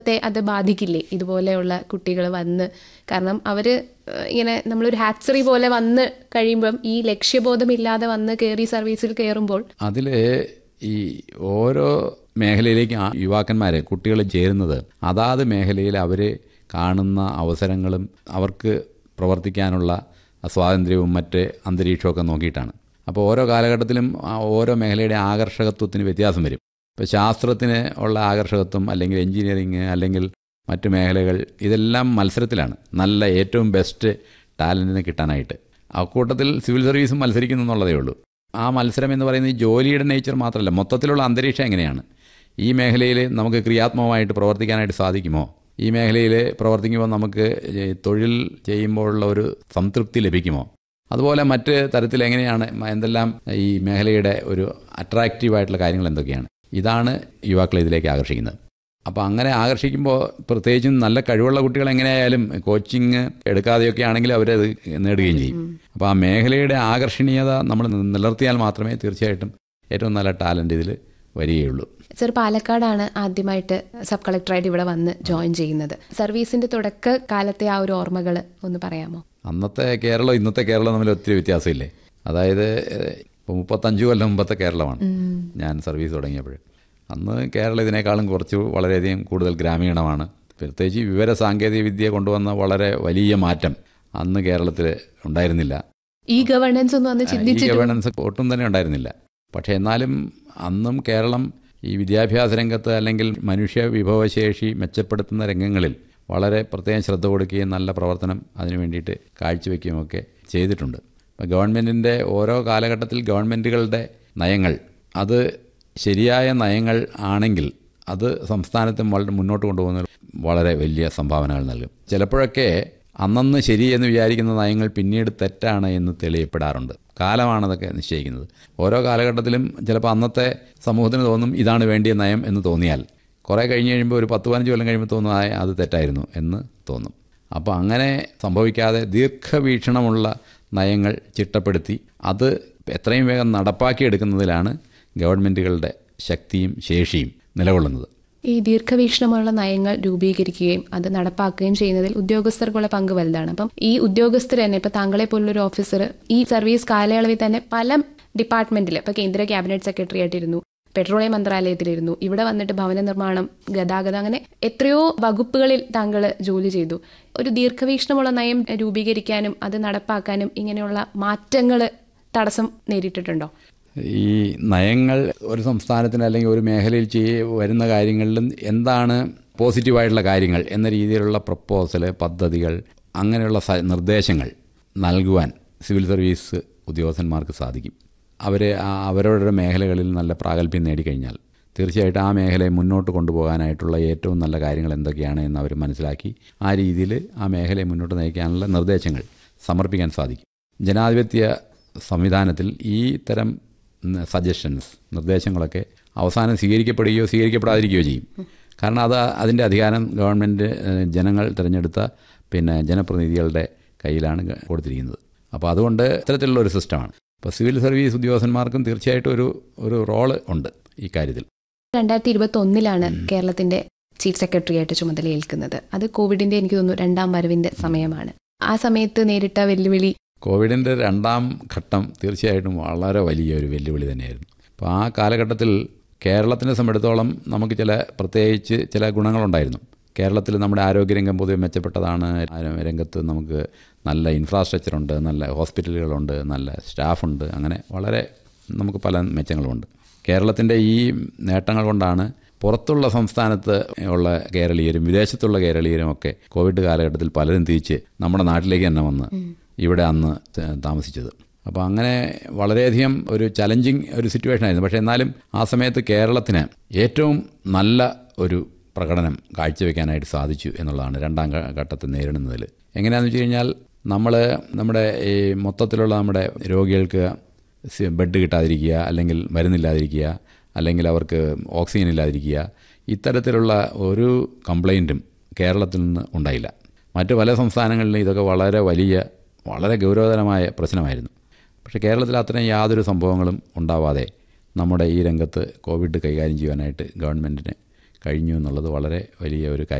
ത്തെ അത് ബാധിക്കില്ലേ ഇതുപോലെയുള്ള കുട്ടികൾ വന്ന് കാരണം അവർ ഇങ്ങനെ നമ്മളൊരു ഹാച്ചറി പോലെ വന്ന് കഴിയുമ്പം ഈ ലക്ഷ്യബോധമില്ലാതെ വന്ന് കയറി സർവീസിൽ കയറുമ്പോൾ അതിൽ ഈ ഓരോ മേഖലയിലേക്ക് ആ യുവാക്കന്മാർ കുട്ടികൾ ചേരുന്നത് അതാത് മേഖലയിൽ അവർ കാണുന്ന അവസരങ്ങളും അവർക്ക് പ്രവർത്തിക്കാനുള്ള സ്വാതന്ത്ര്യവും മറ്റ് അന്തരീക്ഷമൊക്കെ നോക്കിയിട്ടാണ് അപ്പോൾ ഓരോ കാലഘട്ടത്തിലും ആ ഓരോ മേഖലയുടെ ആകർഷകത്വത്തിന് വ്യത്യാസം വരും ഇപ്പോൾ ശാസ്ത്രത്തിന് ഉള്ള ആകർഷകത്വം അല്ലെങ്കിൽ എൻജിനീയറിങ് അല്ലെങ്കിൽ മറ്റ് മേഖലകൾ ഇതെല്ലാം മത്സരത്തിലാണ് നല്ല ഏറ്റവും ബെസ്റ്റ് ടാലൻറ്റിനെ കിട്ടാനായിട്ട് അക്കൂട്ടത്തിൽ സിവിൽ സർവീസും മത്സരിക്കുന്നു എന്നുള്ളതേ ഉള്ളൂ ആ മത്സരം എന്ന് പറയുന്നത് ഈ ജോലിയുടെ നേച്ചർ മാത്രമല്ല മൊത്തത്തിലുള്ള അന്തരീക്ഷം എങ്ങനെയാണ് ഈ മേഖലയിൽ നമുക്ക് ക്രിയാത്മകമായിട്ട് പ്രവർത്തിക്കാനായിട്ട് സാധിക്കുമോ ഈ മേഖലയിൽ പ്രവർത്തിക്കുമ്പോൾ നമുക്ക് തൊഴിൽ ചെയ്യുമ്പോഴുള്ള ഒരു സംതൃപ്തി ലഭിക്കുമോ അതുപോലെ മറ്റ് തരത്തിൽ എങ്ങനെയാണ് എന്തെല്ലാം ഈ മേഖലയുടെ ഒരു അട്രാക്റ്റീവായിട്ടുള്ള കാര്യങ്ങൾ എന്തൊക്കെയാണ് ഇതാണ് യുവാക്കളെ ഇതിലേക്ക് ആകർഷിക്കുന്നത് അപ്പോൾ അങ്ങനെ ആകർഷിക്കുമ്പോൾ പ്രത്യേകിച്ചും നല്ല കഴിവുള്ള കുട്ടികൾ എങ്ങനെയായാലും കോച്ചിങ് എടുക്കാതെയൊക്കെ ആണെങ്കിൽ അവരത് നേടുകയും ചെയ്യും അപ്പോൾ ആ മേഖലയുടെ ആകർഷണീയത നമ്മൾ നിലനിർത്തിയാൽ മാത്രമേ തീർച്ചയായിട്ടും ഏറ്റവും നല്ല ടാലൻറ്റ് ഇതിൽ വരികയുള്ളൂ സർ പാലക്കാടാണ് ആദ്യമായിട്ട് സബ് കളക്ടറായിട്ട് ഇവിടെ വന്ന് ജോയിൻ ചെയ്യുന്നത് സർവീസിന്റെ തുടക്ക കാലത്തെ ആ ഒരു ഓർമ്മകൾ ഒന്ന് പറയാമോ അന്നത്തെ കേരളം ഇന്നത്തെ കേരളം തമ്മിൽ ഒത്തിരി വ്യത്യാസമില്ലേ അതായത് ഇപ്പോൾ മുപ്പത്തഞ്ച് കൊല്ലം മുമ്പത്തെ കേരളമാണ് ഞാൻ സർവീസ് തുടങ്ങിയപ്പോൾ അന്ന് കേരളം ഇതിനേക്കാളും കുറച്ച് വളരെയധികം കൂടുതൽ ഗ്രാമീണമാണ് പ്രത്യേകിച്ച് വിവര സാങ്കേതിക വിദ്യ കൊണ്ടുവന്ന വളരെ വലിയ മാറ്റം അന്ന് കേരളത്തിൽ ഉണ്ടായിരുന്നില്ല ഈ ഗവേണൻസ് ഒന്നും അന്ന് ഈ ചിന്തിച്ചിട്ട് ഗവേണൻസ് ഒട്ടും തന്നെ ഉണ്ടായിരുന്നില്ല പക്ഷേ എന്നാലും അന്നും കേരളം ഈ വിദ്യാഭ്യാസ രംഗത്ത് അല്ലെങ്കിൽ മനുഷ്യ വിഭവശേഷി മെച്ചപ്പെടുത്തുന്ന രംഗങ്ങളിൽ വളരെ പ്രത്യേകം ശ്രദ്ധ കൊടുക്കുകയും നല്ല പ്രവർത്തനം അതിനു വേണ്ടിയിട്ട് കാഴ്ചവെക്കുകയും ഒക്കെ ചെയ്തിട്ടുണ്ട് അപ്പോൾ ഗവൺമെൻറ്റിൻ്റെ ഓരോ കാലഘട്ടത്തിൽ ഗവൺമെൻറ്റുകളുടെ നയങ്ങൾ അത് ശരിയായ നയങ്ങൾ ആണെങ്കിൽ അത് സംസ്ഥാനത്ത് വളരെ മുന്നോട്ട് കൊണ്ടുപോകുന്ന വളരെ വലിയ സംഭാവനകൾ നൽകും ചിലപ്പോഴൊക്കെ അന്നന്ന് ശരി എന്ന് വിചാരിക്കുന്ന നയങ്ങൾ പിന്നീട് തെറ്റാണ് എന്ന് തെളിയപ്പെടാറുണ്ട് കാലമാണ് അതൊക്കെ നിശ്ചയിക്കുന്നത് ഓരോ കാലഘട്ടത്തിലും ചിലപ്പോൾ അന്നത്തെ സമൂഹത്തിന് തോന്നും ഇതാണ് വേണ്ടിയ നയം എന്ന് തോന്നിയാൽ കുറേ കഴിഞ്ഞ് കഴിയുമ്പോൾ ഒരു പത്ത് പതിനഞ്ച് കൊല്ലം കഴിയുമ്പോൾ തോന്നും "ആ, അത് തെറ്റായിരുന്നു എന്ന് തോന്നും അപ്പോൾ അങ്ങനെ സംഭവിക്കാതെ ദീർഘവീക്ഷണമുള്ള നയങ്ങൾ ചിട്ടപ്പെടുത്തി അത് എത്രയും വേഗം നടപ്പാക്കിയെടുക്കുന്നതിലാണ് ഗവൺമെൻറ്റുകളുടെ ശക്തിയും ശേഷിയും നിലകൊള്ളുന്നത് ഈ ദീർഘവീക്ഷണമുള്ള നയങ്ങൾ രൂപീകരിക്കുകയും അത് നടപ്പാക്കുകയും ചെയ്യുന്നതിൽ ഉദ്യോഗസ്ഥർക്കുള്ള പങ്ക് വലുതാണ് അപ്പം ഈ ഉദ്യോഗസ്ഥർ തന്നെ ഇപ്പൊ താങ്കളെ പോലുള്ളൊരു ഓഫീസർ ഈ സർവീസ് കാലയളവിൽ തന്നെ പല ഡിപ്പാർട്ട്മെന്റിൽ ഇപ്പൊ കേന്ദ്ര ക്യാബിനറ്റ് സെക്രട്ടറി ആയിട്ടിരുന്നു പെട്രോളിയം മന്ത്രാലയത്തിലിരുന്നു ഇവിടെ വന്നിട്ട് ഭവന നിർമ്മാണം ഗതാഗതം അങ്ങനെ എത്രയോ വകുപ്പുകളിൽ താങ്കൾ ജോലി ചെയ്തു ഒരു ദീർഘവീക്ഷണമുള്ള നയം രൂപീകരിക്കാനും അത് നടപ്പാക്കാനും ഇങ്ങനെയുള്ള മാറ്റങ്ങൾ തടസ്സം നേരിട്ടിട്ടുണ്ടോ ഈ നയങ്ങൾ ഒരു സംസ്ഥാനത്തിന് അല്ലെങ്കിൽ ഒരു മേഖലയിൽ ചെയ്യ വരുന്ന കാര്യങ്ങളിലും എന്താണ് പോസിറ്റീവായിട്ടുള്ള കാര്യങ്ങൾ എന്ന രീതിയിലുള്ള പ്രപ്പോസൽ പദ്ധതികൾ അങ്ങനെയുള്ള സ- നിർദ്ദേശങ്ങൾ നൽകുവാൻ സിവിൽ സർവീസ് ഉദ്യോഗസ്ഥന്മാർക്ക് സാധിക്കും അവർ അവരവരുടെ മേഖലകളിൽ നല്ല പ്രാഗൽഭ്യം നേടിക്കഴിഞ്ഞാൽ തീർച്ചയായിട്ടും ആ മേഖലയെ മുന്നോട്ട് കൊണ്ടുപോകാനായിട്ടുള്ള ഏറ്റവും നല്ല കാര്യങ്ങൾ എന്തൊക്കെയാണ് എന്ന് അവർ മനസ്സിലാക്കി ആ രീതിയിൽ ആ മേഖലയെ മുന്നോട്ട് നയിക്കാനുള്ള നിർദ്ദേശങ്ങൾ സമർപ്പിക്കാൻ സാധിക്കും ജനാധിപത്യ സംവിധാനത്തിൽ ഈ തരം സജഷൻസ് നിർദ്ദേശങ്ങളൊക്കെ അവസാനം സ്വീകരിക്കപ്പെടുകയോ സ്വീകരിക്കപ്പെടാതിരിക്കുകയോ ചെയ്യും കാരണം അത് അതിൻ്റെ അധികാരം ഗവൺമെൻറ് ഏഹ്, ജനങ്ങൾ തിരഞ്ഞെടുത്ത പിന്നെ ജനപ്രതിനിധികളുടെ കയ്യിലാണ് ഗ- കൊടുത്തിരിക്കുന്നത് അപ്പോൾ അതുകൊണ്ട് ഇത്തരത്തിലുള്ള ഒരു സിസ്റ്റമാണ് അപ്പോൾ സിവിൽ സർവീസ് ഉദ്യോഗസ്ഥന്മാർക്കും തീർച്ചയായിട്ടും ഒരു ഒരു റോള് ഉണ്ട് ഈ കാര്യത്തിൽ രണ്ടായിരത്തി ഇരുപത്തി ഒന്നിലാണ് കേരളത്തിന്റെ ചീഫ് സെക്രട്ടറി ആയിട്ട് ചുമതലയേൽക്കുന്നത് അത് കോവിഡിന്റെ എനിക്ക് തോന്നുന്നു രണ്ടാം വരവിന്റെ സമയമാണ് ആ സമയത്ത് നേരിട്ട വെല്ലുവിളി കോവിഡിൻ്റെ രണ്ടാം ഘട്ടം തീർച്ചയായിട്ടും വളരെ വലിയ ഒരു വെല്ലുവിളി തന്നെയായിരുന്നു അപ്പോൾ ആ കാലഘട്ടത്തിൽ കേരളത്തിനെ സംബന്ധിച്ചിടത്തോളം നമുക്ക് ചില പ്രത്യേകിച്ച് ചില ഗുണങ്ങളുണ്ടായിരുന്നു കേരളത്തിൽ നമ്മുടെ ആരോഗ്യരംഗം പൊതുവെ മെച്ചപ്പെട്ടതാണ് ആ രംഗത്ത് നമുക്ക് നല്ല ഇൻഫ്രാസ്ട്രക്ചറുണ്ട് നല്ല ഹോസ്പിറ്റലുകളുണ്ട് നല്ല സ്റ്റാഫുണ്ട് അങ്ങനെ വളരെ നമുക്ക് പല മെച്ചങ്ങളുമുണ്ട് കേരളത്തിൻ്റെ ഈ നേട്ടങ്ങൾ കൊണ്ടാണ് പുറത്തുള്ള സംസ്ഥാനത്ത് ഉള്ള കേരളീയരും വിദേശത്തുള്ള കേരളീയരും ഒക്കെ കോവിഡ് കാലഘട്ടത്തിൽ പലരും തിരിച്ച് നമ്മുടെ നാട്ടിലേക്ക് തന്നെ വന്ന് ഇവിടെ അന്ന് ത- താമസിച്ചത് അപ്പോൾ അങ്ങനെ വളരെയധികം ഒരു ചലഞ്ചിങ് ഒരു സിറ്റുവേഷൻ ആയിരുന്നു പക്ഷേ എന്നാലും ആ സമയത്ത് കേരളത്തിന് ഏറ്റവും നല്ല ഒരു പ്രകടനം കാഴ്ചവെക്കാനായിട്ട് സാധിച്ചു എന്നുള്ളതാണ് രണ്ടാം ഘ- ഘട്ടത്തെ നേരിടുന്നതിൽ എങ്ങനെയാണെന്ന് വെച്ച് കഴിഞ്ഞാൽ നമ്മൾ നമ്മുടെ ഈ മൊത്തത്തിലുള്ള നമ്മുടെ രോഗികൾക്ക് സി- ബെഡ് കിട്ടാതിരിക്കുക അല്ലെങ്കിൽ മരുന്നില്ലാതിരിക്കുക അല്ലെങ്കിൽ അവർക്ക് ഓക്സിജൻ ഇല്ലാതിരിക്കുക ഇത്തരത്തിലുള്ള ഒരു കംപ്ലൈൻറ്റും കേരളത്തിൽ നിന്ന് ഉണ്ടായില്ല മറ്റ് പല സംസ്ഥാനങ്ങളിലും ഇതൊക്കെ വളരെ വലിയ വളരെ ഗൗരവതരമായ പ്രശ്നമായിരുന്നു പക്ഷേ കേരളത്തിൽ അത്തരം യാതൊരു സംഭവങ്ങളും ഉണ്ടാവാതെ നമ്മുടെ ഈ രംഗത്ത് കോവിഡ് കൈകാര്യം ചെയ്യാനായിട്ട് ഗവൺമെൻറ്റിന് കഴിഞ്ഞു എന്നുള്ളത് വളരെ വലിയ ഒരു കാര്യം